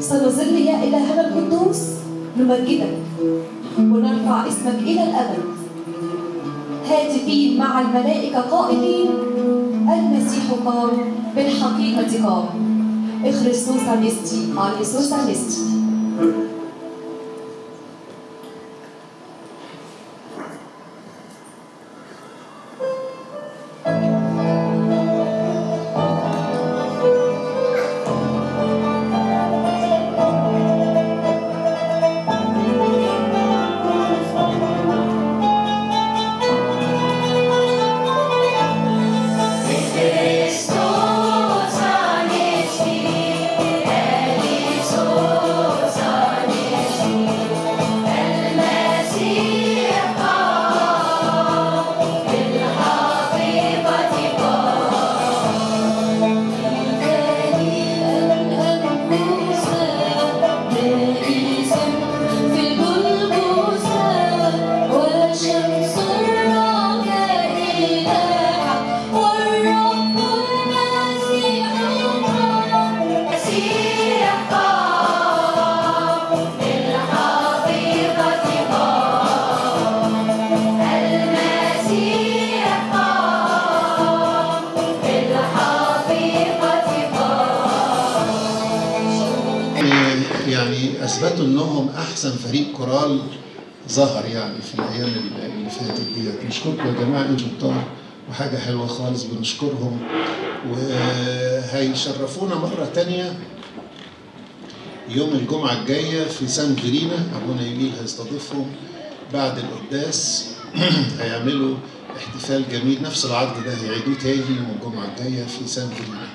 سنظل يا إلهنا القدوس نمجدك ونرفع اسمك إلى الأبد هاتفين مع الملائكة قائلين المسيح قام بالحقيقة قام اخرسوس انستي اليسوس انستي Christus anesti, Elisus anesti, المسيح قام بالحقيقة قام الأنفس بائسا في الجلجثة وشمس الرجاء لاحت والرب المسيح قام المسيح قام بالحقيقة قام المسيح قام بالحقيقة قام يعني اثبتوا انهم احسن فريق كورال ظهر يعني في الايام اللي اللي فاتت ديت نشكركم يا جماعه انتوا بتوع وحاجه حلوه خالص بنشكرهم وهيشرفونا مره تانية يوم الجمعه الجايه في سان فيرينا ابونا يميل هيستضيفهم بعد القداس هيعملوا احتفال جميل نفس العرض ده هيعيدوه تاني يوم الجمعه الجايه في سان فيرينا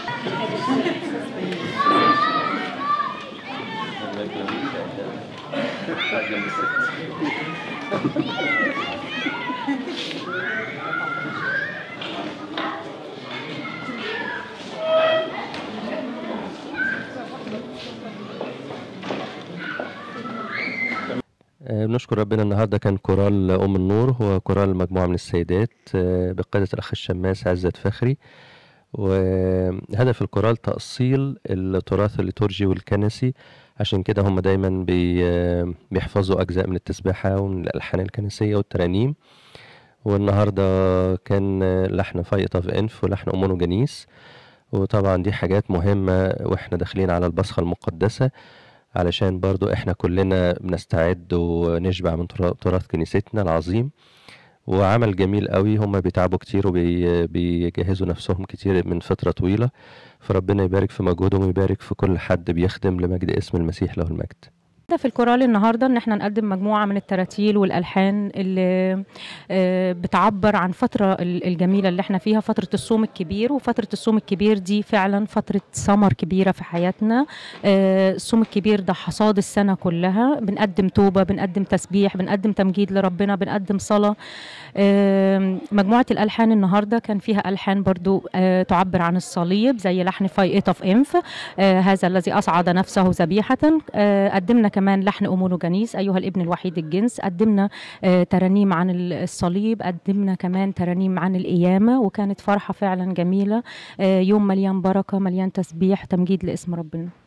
آه، بنشكر ربنا النهارده كان كورال ام النور هو كورال مجموعه من السيدات آه، بقياده الاخ الشماس عزت فخري وهدف الكورال تأصيل التراث الليتورجي والكنسي عشان كده هم دايما بي آه، بيحفظوا أجزاء من التسبيحة ومن الألحان الكنسية والترانيم والنهارده كان آه، لحن فايطة في أنف ولحن أمونو جنيس وطبعا دي حاجات مهمة واحنا داخلين على البصخة المقدسة علشان برضو احنا كلنا بنستعد ونشبع من ترا- تراث كنيستنا العظيم وعمل جميل قوي هم بيتعبوا كتير وبيجهزوا نفسهم كتير من فترة طويلة فربنا يبارك في مجهودهم ويبارك في كل حد بيخدم لمجد اسم المسيح له المجد هدف الكورال النهارده ان احنا نقدم مجموعه من التراتيل والالحان اللي آه، بتعبر عن فتره ال- الجميله اللي احنا فيها فتره الصوم الكبير وفتره الصوم الكبير دي فعلا فتره ثمر كبيره في حياتنا آه، الصوم الكبير ده حصاد السنه كلها بنقدم توبه بنقدم تسبيح بنقدم تمجيد لربنا بنقدم صلاه آم، مجموعه الالحان النهارده كان فيها الحان برضو آه، تعبر عن الصليب زي لحن فايقه في انف آه، هذا الذي أصعد نفسه ذبيحة آه، قدمنا كمان لحن أمونو جنيس أيها الابن الوحيد الجنس قدمنا آه، ترانيم عن الصليب قدمنا كمان ترانيم عن القيامة وكانت فرحة فعلا جميلة آه، يوم مليان بركة مليان تسبيح تمجيد لاسم ربنا